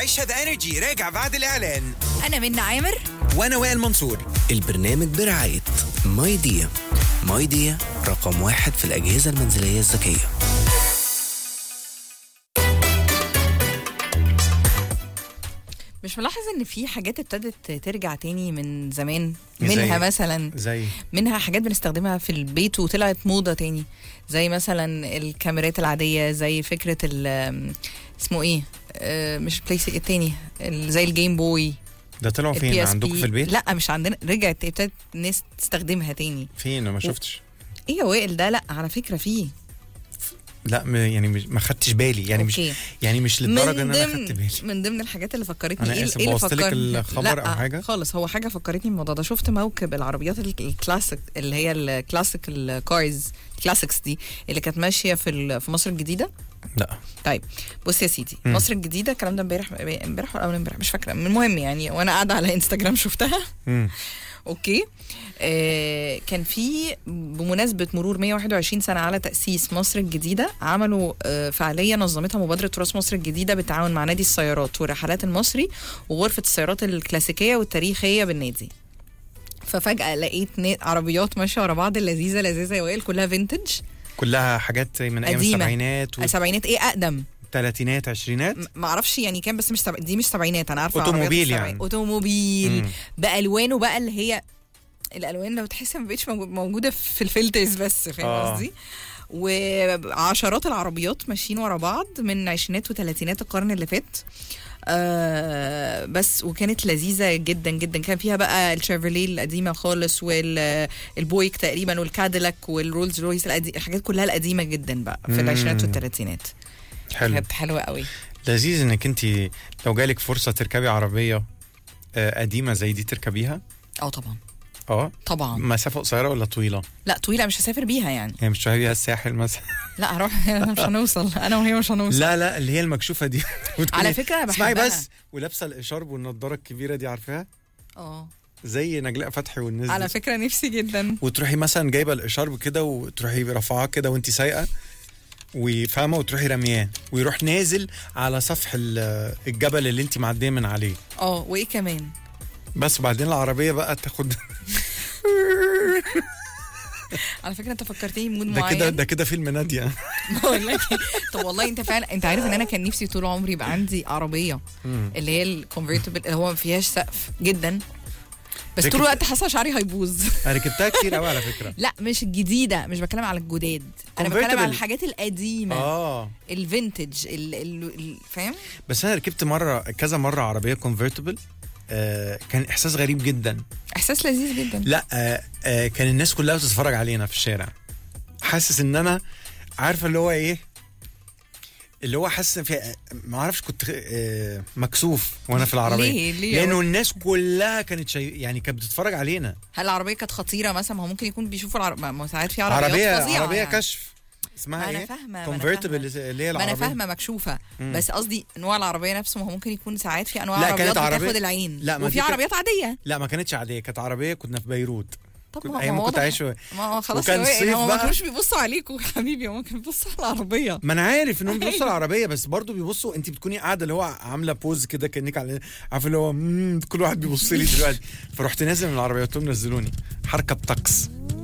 عيشها ذا انرجي راجع بعد الاعلان انا منى عامر وانا وائل منصور البرنامج برعاية ماي ديا ماي ديا رقم واحد في الأجهزة المنزلية الذكية مش ملاحظ ان في حاجات ابتدت ترجع تاني من زمان زي- منها مثلا زي منها حاجات بنستخدمها في البيت وطلعت موضة تاني زي مثلا الكاميرات العادية زي فكرة ال اسمه ايه آه، مش بلاي ستيشن التاني ال- زي الجيم بوي ده طلعوا البي فين اس عندكم بي. في البيت لا مش عندنا رجعت ابتدت ناس تستخدمها تاني فين أنا ما شفتش ايه يا وائل ده لا على فكرة فيه لا م- يعني مش- ما خدتش بالي يعني مش أوكي. يعني مش للدرجه ان انا ضمن- خدت بالي من ضمن الحاجات اللي فكرتني أنا ايه آسف، ايه اللي بوظت لك فكرني الخبر لا أو حاجة؟ خالص هو حاجه فكرتني بالموضوع ده شفت موكب العربيات ال- الكلاسيك اللي هي الكلاسيك الكارز كلاسيكس دي اللي كانت ماشيه في ال- في مصر الجديده لا طيب بص يا سيدي مم. مصر الجديده الكلام ده امبارح امبارح ولا اول امبارح مش فاكره المهم يعني وانا قاعده على انستجرام شفتها مم. اوكي آه كان في بمناسبه مرور 121 سنه على تاسيس مصر الجديده عملوا آه فعاليه نظمتها مبادره تراث مصر الجديده بالتعاون مع نادي السيارات والرحلات المصري وغرفه السيارات الكلاسيكيه والتاريخيه بالنادي ففجاه لقيت نا- عربيات ماشيه ورا بعض اللذيذه لذيذه يا وائل كلها فينتج كلها حاجات من ايام قديمة. السبعينات سبعينات ايه اقدم والثلاثينات عشرينات م- ما اعرفش يعني كام بس مش سبع... دي مش سبعينات انا عارفه أوتوموبيل عربيات السبعين- يعني. اوتوموبيل مم. بالوانه بقى اللي هي الالوان لو تحس ما بقتش موجو- موجوده في الفلترز بس فاهم آه. قصدي وعشرات العربيات ماشيين ورا بعض من عشرينات وثلاثينات القرن اللي فات آه بس وكانت لذيذه جدا جدا كان فيها بقى الشيفروليه القديمه خالص والبويك تقريبا والكاديلاك والرولز رويس القدي- الحاجات كلها القديمه جدا بقى في مم. العشرينات والثلاثينات حلو كانت حلوه قوي لذيذ انك انت لو جالك فرصه تركبي عربيه آه، قديمه زي دي تركبيها اه طبعا اه طبعا مسافه قصيره ولا طويله لا طويله مش هسافر بيها يعني يعني مش تروحي بيها الساحل مثلا لا هروح مش هنوصل انا وهي مش هنوصل لا لا اللي هي المكشوفه دي وتكوني- على فكره انا اسمعي بحبها بس ولابسه الاشارب والنضاره الكبيره دي عارفاها اه زي نجلاء فتحي والناس على دي فكره نفسي جدا وتروحي مثلا جايبه الاشارب كده وتروحي رافعاه كده وانت سايقه وفاهمه وتروحي رمياه ويروح نازل على سفح ال- الجبل اللي انت معديه من عليه اه وايه كمان بس وبعدين العربيه بقى تاخد على فكره انت فكرتني بمود ده معين كده ده كده فيلم ناديه بقول لك إيه، طب والله انت فعلا انت عارف ان انا كان نفسي طول عمري يبقى عندي عربيه اللي هي الكونفرتبل اللي هو ما فيهاش سقف جدا بس ده طول كده- الوقت حاسه شعري هيبوظ انا ركبتها كتير قوي على فكره لا مش الجديده مش بتكلم على الجداد انا بتكلم Convertible. على الحاجات القديمه اه الفينتج ال- ال- ال- فاهم بس انا ركبت مره كذا مره عربيه كونفرتبل آه كان احساس غريب جدا احساس لذيذ جدا لا آه آه كان الناس كلها بتتفرج علينا في الشارع حاسس ان انا عارفه اللي هو ايه اللي هو حاسس في ما اعرفش كنت آه مكسوف وانا في العربيه ليه؟ ليه؟ لانه الناس كلها كانت شي... يعني كانت بتتفرج علينا هل العربيه كانت خطيره مثلا ما هو ممكن يكون بيشوفوا العرب... ما ما ساعات في عربيات عربيه فظيعه عربيه يعني. كشف اسمها ما أنا ايه فاهمة، ما أنا كونفرتبل فاهمة. اللي هي ما العربيه انا فاهمه مكشوفه مم. بس قصدي نوع العربيه نفسه ما هو ممكن يكون ساعات في انواع لا، عربيات كانت عربية- بتاخد العين لا، ما وفي دي كانت- عربيات عاديه لا ما كانتش عاديه كانت عربيه كنا في بيروت طب كنت ما ايام ما هو كنت واضح- عايش في- ما هو خلاص وكان يا وائل، صيف هو ما بقى. كانوش بيبصوا عليكم يا حبيبي هو كان بيبصوا على العربيه ما انا عارف انهم بيبصوا أيوة. العربيه بس برضو بيبصوا انت بتكوني قاعده اللي هو عامله بوز كده كانك على عارف اللي هو مم، كل واحد بيبص لي دلوقتي فرحت نازل من العربيه قلت لهم نزلوني هركب طقس